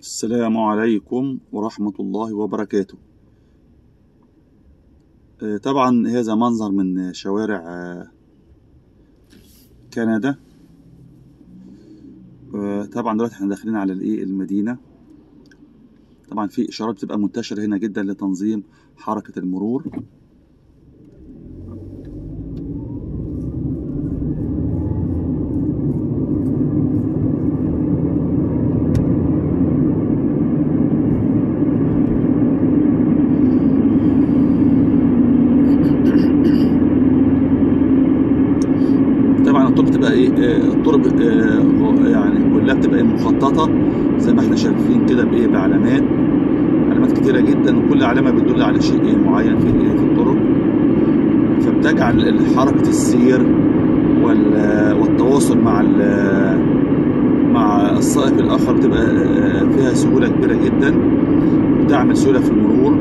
السلام عليكم ورحمة الله وبركاته آه، طبعا هذا منظر من شوارع آه، كندا آه، طبعا دلوقتي احنا داخلين على الايه المدينة طبعا في اشارات بتبقى منتشرة هنا جدا لتنظيم حركة المرور طبعا الطرق بتبقى ايه آه، الطرق آه، هو- يعني كلها بتبقى إيه مخططة زي ما احنا شايفين كده بايه بعلامات علامات كتيرة جدا وكل علامة بتدل على شيء إيه معين في الايه في الطرق فبتجعل ال- حركة السير وال- والتواصل مع ال- مع السائق الآخر بتبقى آه، فيها سهولة كبيرة جدا بتعمل سهولة في المرور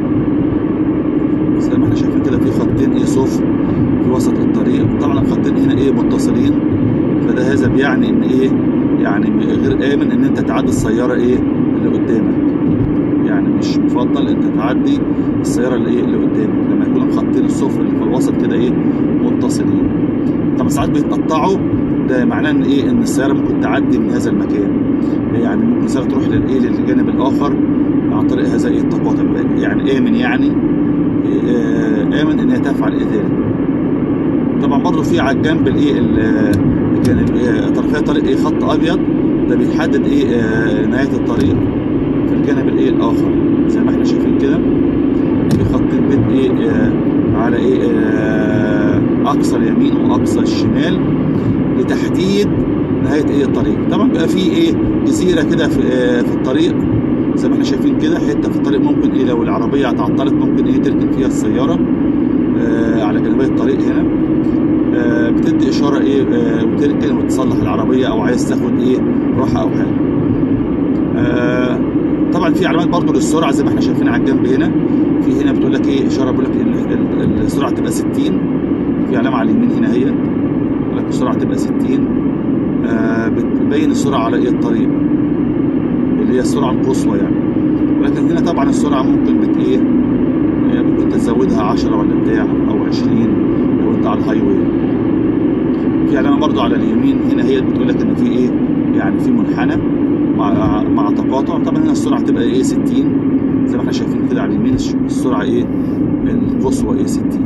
زي ما احنا شايفين كده في خطين ايه صفر في وسط الطريق طبعا الخطين هنا ايه متصلين فده هذا بيعني ان ايه يعني م- غير امن ان انت تعدي السياره ايه اللي قدامك يعني مش مفضل انت تعدي السياره اللي ايه اللي قدامك لما يكون الخطين الصفر اللي في الوسط كده ايه متصلين طبعا ساعات بيتقطعوا ده معناه ان ايه ان السياره ممكن تعدي من هذا المكان يعني ممكن السياره تروح للايه للجانب الاخر عن طريق هذا ايه التقاطع يعني امن يعني آه، امن ان هي تفعل ايه ذلك طبعا برضه في على الجنب الايه ال- الجانب آه، طرفي الطريق ايه خط ابيض ده بيحدد ايه آه، نهايه الطريق في الجانب الايه الاخر زي ما احنا شايفين كده في خطين بين ايه آه، على ايه آه، اقصى اليمين واقصى الشمال لتحديد نهايه ايه الطريق طبعا بيبقى في ايه جزيره كده في آه، في الطريق زي ما احنا شايفين كده حته في الطريق ممكن ايه لو العربيه اتعطلت ممكن ايه تركن فيها السياره آه على جانبي الطريق هنا آه بتدي اشاره ايه آه وتركن وتصلح العربيه او عايز تاخد ايه راحه او حاجه آه طبعا في علامات برضو للسرعه زي ما احنا شايفين على الجنب هنا في هنا بتقول لك ايه اشاره بيقول لك ال- ال- السرعه تبقى 60 في علامه على اليمين هنا هي بيقول لك السرعه تبقى 60 آه بتبين السرعه على ايه الطريق اللي هي السرعه القصوى يعني ولكن هنا طبعا السرعه ممكن بت ايه آه، ممكن تزودها 10 ولا بتاع او 20 لو انت على الهاي واي في علامه برضو على اليمين هنا هي بتقول لك ان في ايه يعني في منحنى مع مع تقاطع طبعا هنا السرعه تبقى ايه 60 زي ما احنا شايفين كده على اليمين الش- السرعه ايه القصوى ايه 60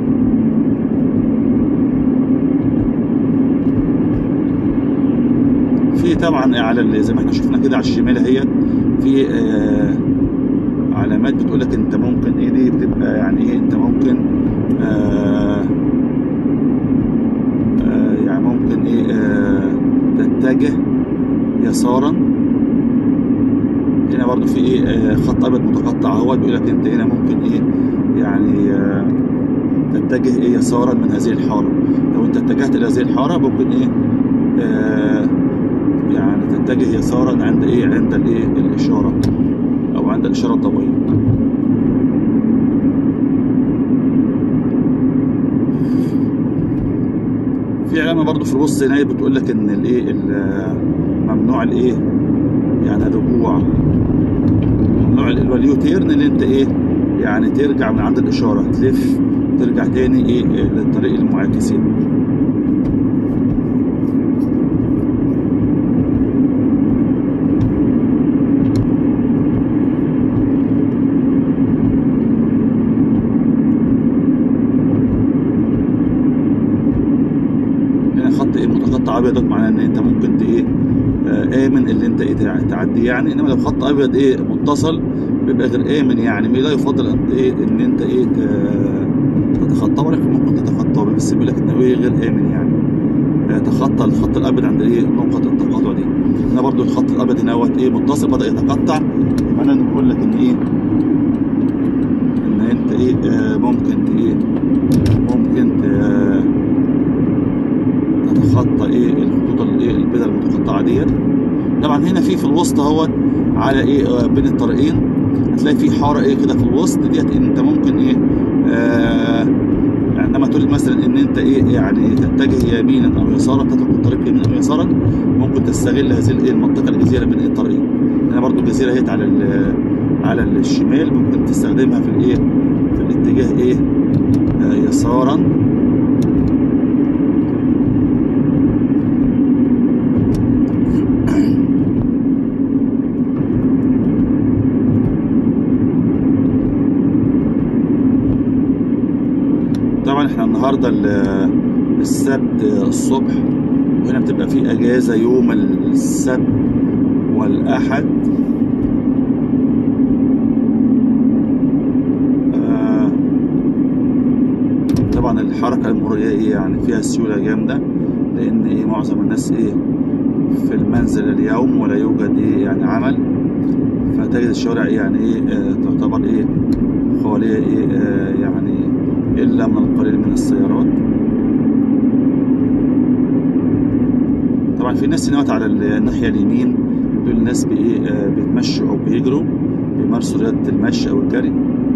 في طبعا على ال- زي ما احنا شفنا كده على الشمال اهي في آه علامات بتقول لك انت ممكن ايه دي بتبقى يعني ايه انت ممكن آه آه يعني ممكن ايه آه تتجه يسارا هنا برضو في ايه آه خط ابيض متقطع اهو بيقول لك انت هنا ممكن ايه يعني آه تتجه ايه يسارا من هذه الحاره لو انت اتجهت الى هذه الحاره ممكن ايه آه يعني تتجه يسارا عند ايه عند الايه الاشاره او عند الاشاره الضوئيه في علامه برضو في الوسط هنا بتقول لك ان الايه ال- ممنوع الايه يعني الرجوع ممنوع ال- اللي هو اليوتيرن اللي انت ايه يعني ترجع من عند الاشاره تلف ترجع تاني ايه للطريق المعاكس يعني. هنا خط ايه متقطع ابيض ده معناه ان انت ممكن ت- ايه آه، امن اللي انت ايه تع- تعدي يعني انما لو خط ابيض ايه متصل بيبقى غير امن يعني لا يفضل ان ايه ان انت ايه ت- تتخطاه ولكن ممكن تتخطاه بس بيقول لك انه ايه غير امن يعني آه، تخطى الخط الابيض عند ايه نقطه التقاطع دي هنا برضو الخط الابيض هنا هو ايه متصل بدا يتقطع معناه انه بيقول لك ان ايه ان انت ايه آه، ممكن ت- ايه ممكن ت- تتخطى ايه الخطوط الايه البيضاء المتقطعه ديت طبعا هنا في في الوسط اهوت على ايه آه، بين الطريقين هتلاقي في حاره ايه كده في الوسط ديت انت ممكن ايه آه يعني لما تريد مثلا ان انت ايه يعني تتجه يمينا او يسارا تترك الطريق يمينا او يسارا ممكن تستغل هذه الايه المنطقه الجزيره بين ايه الطريقين هنا هنا برضو جزيره اهيت على ال- على الشمال ممكن تستخدمها في الايه في الاتجاه ايه آه يسارا طبعا احنا النهارده ال- السبت الصبح وهنا بتبقى في اجازه يوم السبت والاحد آه، طبعا الحركه المروريه ايه يعني فيها سيوله جامده لان ايه معظم الناس ايه في المنزل اليوم ولا يوجد ايه يعني عمل فتجد الشوارع إيه يعني ايه آه، تعتبر ايه خاليه ايه آه، يعني الا من القليل من السيارات طبعا في ناس هنا على الناحيه اليمين دول ناس بايه آه، بيتمشوا او بيجروا بيمارسوا رياضه المشي او الجري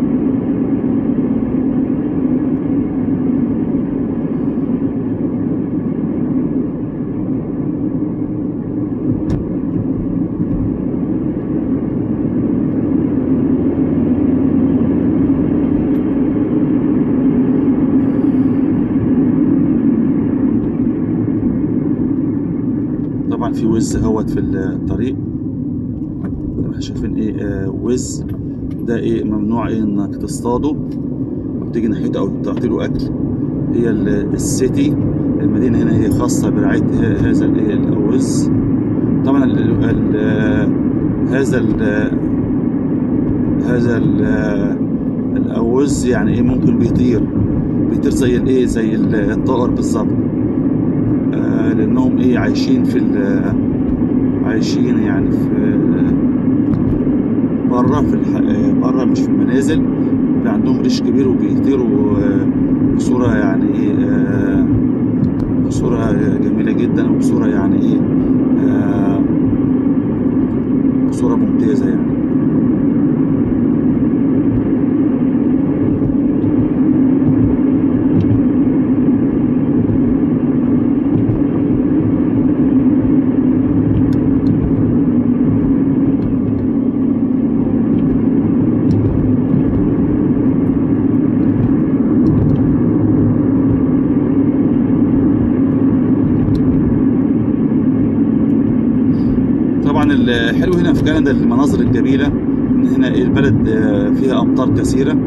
طبعا في وز اهوت في الطريق زي ما احنا شايفين ايه آه وز ده ايه ممنوع ايه انك تصطاده او تيجي ناحيته او تعطيله اكل هي ال- السيتي المدينه هنا هي خاصه برعايه ه- هذا الايه الوز طبعا ال ال هذا ال هذا ال الاوز يعني ايه ممكن بيطير بيطير زي الايه زي الطائر بالظبط آه، لانهم ايه عايشين في ال- عايشين يعني في بره في الح... آه، بره مش في المنازل بيبقى عندهم ريش كبير وبيطيروا آه، بصورة يعني ايه آه، بصورة جميلة جدا وبصورة يعني ايه آه، بصورة ممتازة يعني طبعا الحلو هنا في كندا المناظر الجميلة ان هنا إيه البلد آه، فيها امطار كثيرة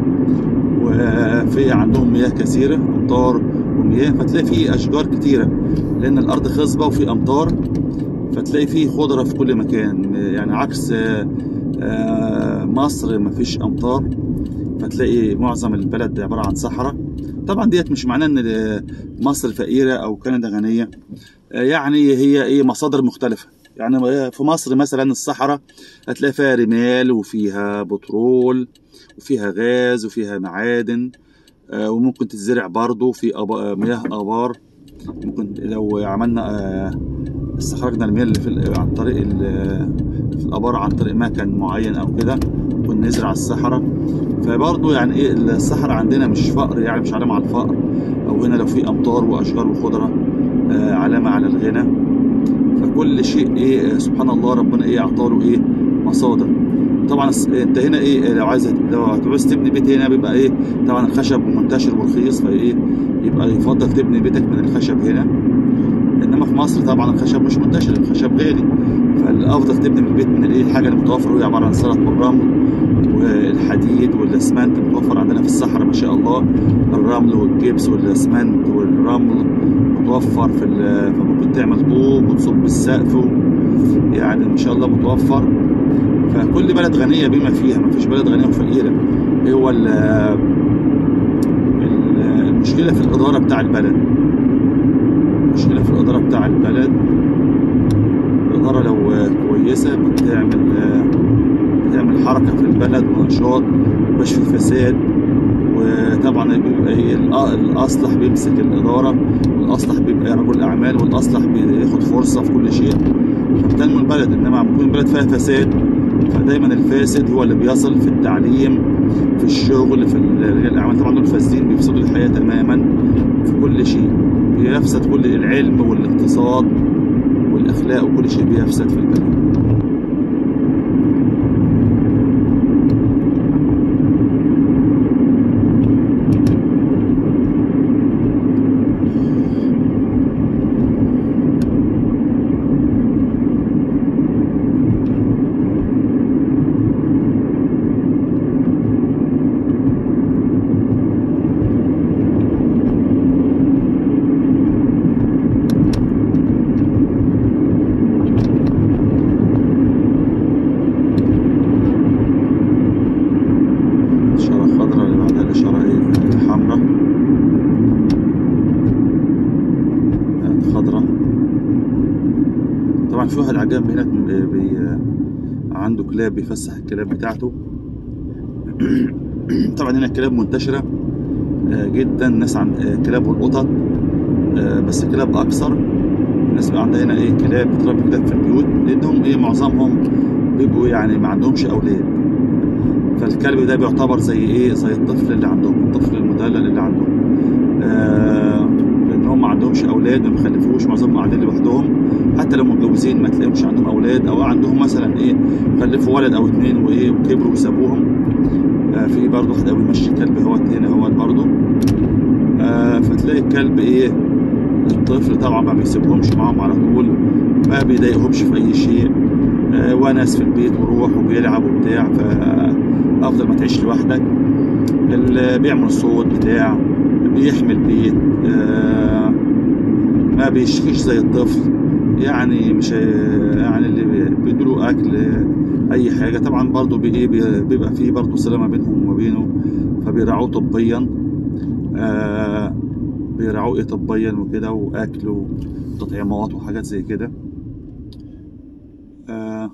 وفي عندهم مياه كثيرة امطار ومياه فتلاقي فيه اشجار كتيرة لان الارض خصبة وفي امطار فتلاقي فيه خضرة في كل مكان يعني عكس آه، آه، مصر مفيش امطار فتلاقي معظم البلد عبارة عن صحراء طبعا ديت مش معناه ان مصر فقيرة او كندا غنية آه، يعني هي ايه مصادر مختلفة يعني في مصر مثلا الصحراء هتلاقي فيها رمال وفيها بترول وفيها غاز وفيها معادن آه، وممكن تتزرع برضه في أب- مياه ابار ممكن لو عملنا آه، استخرجنا المياه اللي في ال- عن طريق ال- في الابار عن طريق مكن معين او كده ممكن نزرع الصحراء فبرضه يعني ايه الصحراء عندنا مش فقر يعني مش علامه على الفقر او هنا لو في امطار واشجار وخضره آه، علامه على الغنى فكل شيء ايه آه، سبحان الله ربنا ايه اعطاله ايه مصادر طبعا الس- انت هنا ايه لو عايز لو هتعوز تبني بيت هنا بيبقى ايه طبعا الخشب منتشر ورخيص فايه يبقى يفضل تبني بيتك من الخشب هنا انما في مصر طبعا الخشب مش منتشر الخشب غالي فالافضل تبني من البيت من الايه الحاجه المتوفره وهي عباره عن سلط والرمل والحديد والاسمنت متوفر عندنا في الصحراء ما شاء الله الرمل والجبس والاسمنت والرمل متوفر في ال- فممكن تعمل طوب وتصب السقف و- يعني ما شاء الله متوفر فكل بلد غنيه بما فيها ما فيش بلد غنيه وفقيره هو ال- ال- المشكله في الاداره بتاع البلد المشكله في الاداره بتاع البلد الاداره لو كويسه بتعمل بتعمل حركه في البلد ونشاط مبقاش في فساد وطبعا بيبقى إيه الأ- الاصلح بيمسك الاداره والاصلح بيبقى رجل اعمال والاصلح بياخد فرصه في كل شيء فبتنمو البلد انما لما يكون البلد فيها فساد فدايما الفاسد هو اللي بيصل في التعليم في الشغل في ال- رجال الاعمال طبعا دول فاسدين بيفسدوا الحياه تماما في كل شيء بيفسد كل العلم والاقتصاد والاخلاق وكل شيء بيفسد في البلد في واحد عجب هناك بي بي عنده كلاب بيفسح الكلاب بتاعته طبعا هنا الكلاب منتشرة آه، جدا الناس عن آه، كلاب والقطط آه، بس الكلاب أكثر الناس بقى عندها هنا إيه كلاب بتربي كلاب في البيوت لأنهم إيه معظمهم بيبقوا يعني ما عندهمش أولاد فالكلب ده بيعتبر زي إيه زي الطفل اللي عندهم الطفل المدلل اللي عندهم آه لأن هم ما عندهمش أولاد ما بيخلفوش معظمهم قاعدين لوحدهم حتى لو متجوزين ما تلاقيهمش عندهم أولاد أو عندهم مثلا إيه خلفوا ولد أو اتنين وإيه وكبروا وسابوهم آه في برضه واحد قوي ماشي كلب اهوت هنا اهوت برضه آه فتلاقي الكلب ايه الطفل طبعا ما بيسيبهمش معاهم على طول ما بيضايقهمش في اي شيء آه وناس في البيت وروح وبيلعب وبتاع فافضل ما تعيش لوحدك اللي بيعمل صوت بتاع بيحمي البيت آه ما بيشكيش زي الطفل يعني مش يعني اللي بيدوا اكل اي حاجه طبعا برضو بي- بي- بيبقى فيه برضو صله ما بينهم وما بينه فبيراعوه طبيا آه بيراعوه ايه طبيا وكده واكل وتطعيمات وحاجات زي كده آه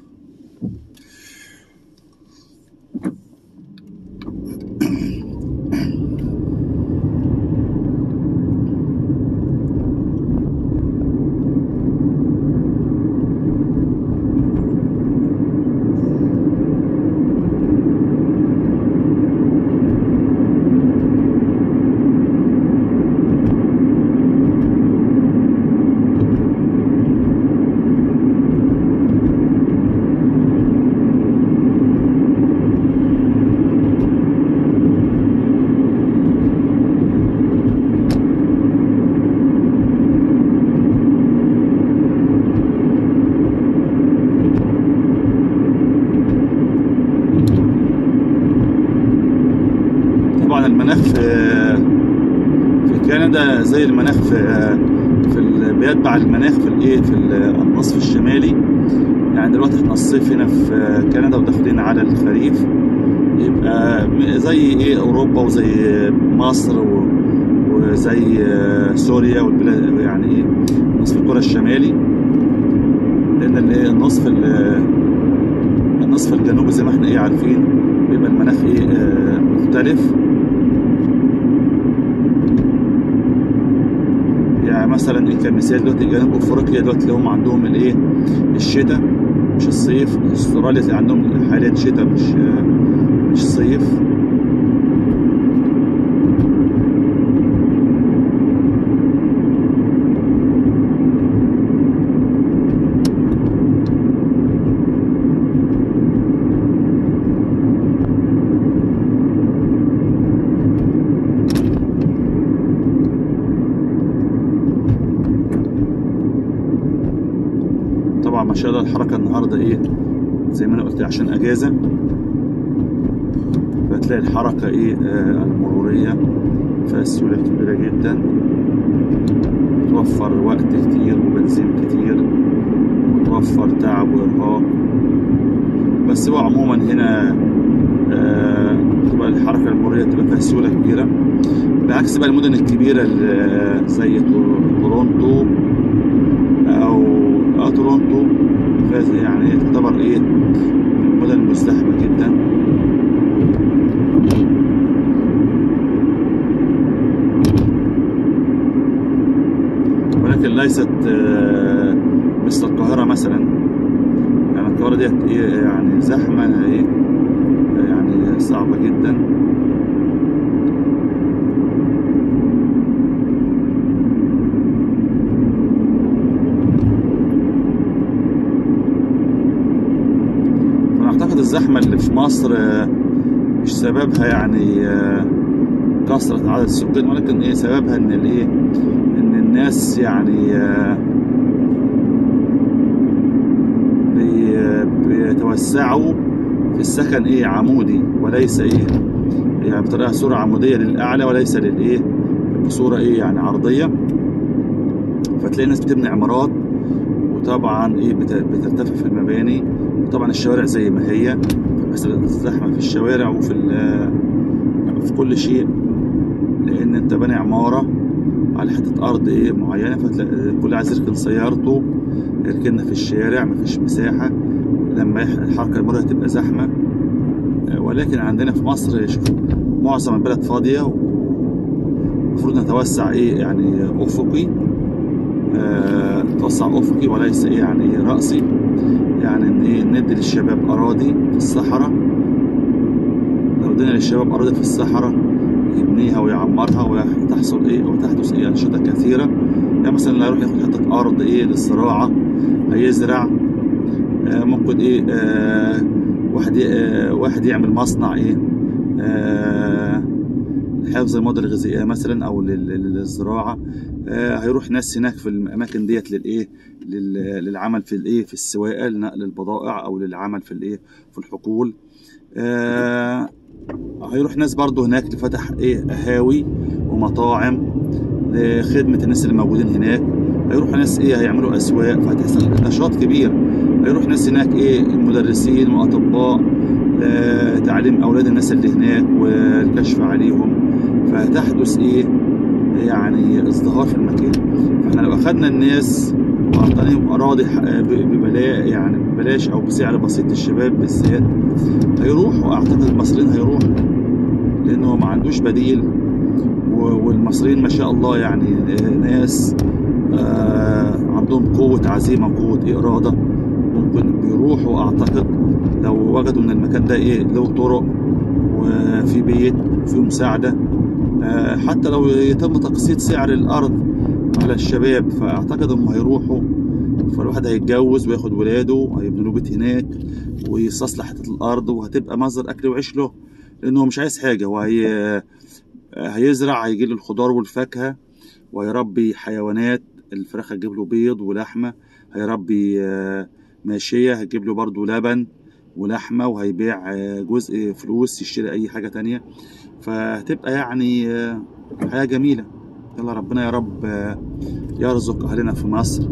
طبعا المناخ في في كندا زي المناخ في في ال- بيتبع المناخ في الايه في ال- النصف الشمالي يعني دلوقتي احنا الصيف هنا في كندا وداخلين على الخريف يبقى م- زي ايه اوروبا وزي مصر و- وزي سوريا والبلاد يعني ايه نصف الكرة الشمالي لان ال- النصف ال- النصف الجنوبي زي ما احنا ايه عارفين بيبقى المناخ ايه آه، مختلف يعني مثلا ايه كمثال دلوقتي جنوب افريقيا دلوقتي اللي هم عندهم الايه الشتاء مش الصيف استراليا اللي عندهم حاليا شتاء مش مش صيف طبعا ما شاء الله الحركه النهارده ايه زي ما انا قلت عشان اجازه فتلاقي الحركه ايه آه المروريه فيها سيوله كبيره جدا توفر وقت كتير وبنزين كتير وتوفر تعب وارهاق بس هو عموما هنا آه، بتبقى الحركه المروريه بتبقى فيها سيوله كبيره بعكس بقى المدن الكبيره اللي زي تور- تورونتو او اه تورونتو فاز يعني تعتبر ايه من المدن المزدحمه جدا ولكن ليست آه، مثل القاهره مثلا يعني القاهره ديت ايه يعني زحمه ايه يعني صعبه جدا فانا اعتقد الزحمه اللي في مصر آه، مش سببها يعني آه، كثره عدد السكان ولكن ايه سببها ان الايه ان الناس يعني آه، بي- بيتوسعوا في السكن ايه عمودي وليس ايه يعني بطريقه صوره عموديه للاعلى وليس للايه بصوره ايه يعني عرضيه فتلاقي الناس بتبني عمارات وطبعا ايه بت- بترتفع في المباني وطبعا الشوارع زي ما هي بس الزحمه في الشوارع وفي ال- في كل شيء لان انت باني عماره على حتة أرض إيه معينة فتلاقي كل عايز يركن سيارته يركنها في الشارع مفيش مساحة لما يح- الحركة المرة تبقى زحمة آه، ولكن عندنا في مصر شوف معظم البلد فاضية ومفروض نتوسع إيه يعني أفقي آه، نتوسع أفقي وليس إيه يعني رأسي يعني إن إيه ندي للشباب أراضي في الصحراء لو ادينا للشباب أراضي في الصحراء يبنيها ويعمرها وتحصل إيه وتحدث إيه أنشطة كثيرة يعني مثلا اللي هيروح ياخد حتة أرض إيه للزراعة هيزرع آه، ممكن إيه آه، واحد ي- آه، واحد يعمل مصنع إيه آه، حفظ المواد الغذائية مثلا أو لل- لل- للزراعة آه، هيروح ناس هناك في الأماكن ديت للإيه لل- للعمل في الإيه في السواقة لنقل البضائع أو للعمل في الإيه في الحقول آه، هيروح ناس برضه هناك لفتح ايه قهاوي ومطاعم لخدمة الناس اللي موجودين هناك هيروح ناس ايه هيعملوا اسواق فهتحصل نشاط كبير هيروح ناس هناك ايه المدرسين واطباء آه تعليم اولاد الناس اللي هناك والكشف عليهم فهتحدث ايه يعني ازدهار في المكان فاحنا لو اخدنا الناس واعطيناهم اراضي ح- ب- ببلاش يعني ببلاش او بسعر بسيط للشباب بالذات هيروحوا اعتقد المصريين هيروحوا لانه ما عندوش بديل و- والمصريين ما شاء الله يعني ناس آه، عندهم قوة عزيمة وقوة إرادة ممكن بيروحوا أعتقد لو وجدوا إن المكان ده إيه له طرق وفي بيت وفي مساعدة آه، حتى لو يتم تقسيط سعر الأرض على الشباب فأعتقد إنهم هيروحوا فالواحد هيتجوز وياخد ولاده هيبني له بيت هناك ويستصلح حتة الأرض وهتبقى مصدر أكل وعيش له لأنه هو مش عايز حاجة وهي هيزرع هيجي له الخضار والفاكهة وهيربي حيوانات الفراخ هتجيب له بيض ولحمة هيربي آه، ماشية هتجيب له برضه لبن ولحمة وهيبيع آه، جزء فلوس يشتري أي حاجة تانية فهتبقى يعني آه، حياة جميلة يلا ربنا يا رب آه، يرزق أهلنا في مصر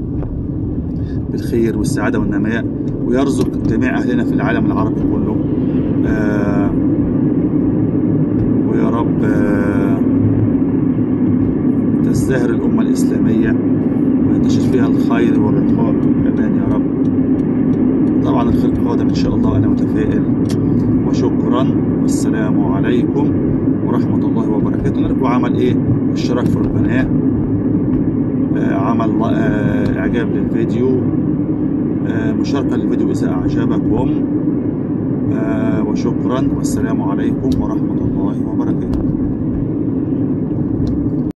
بالخير والسعادة والنماء ويرزق جميع أهلنا في العالم العربي كله آه، ويا رب آه، تزدهر الأمة الإسلامية وينتشر فيها الخير والرخاء والأمان يا رب طبعا الخير قادم إن شاء الله أنا متفائل وشكرا والسلام عليكم ورحمة الله وبركاته نرجو عمل إيه اشتراك في القناة آه، عمل آه، إعجاب للفيديو آه، مشاركة للفيديو إذا أعجبكم آه، وشكرا والسلام عليكم ورحمة الله وبركاته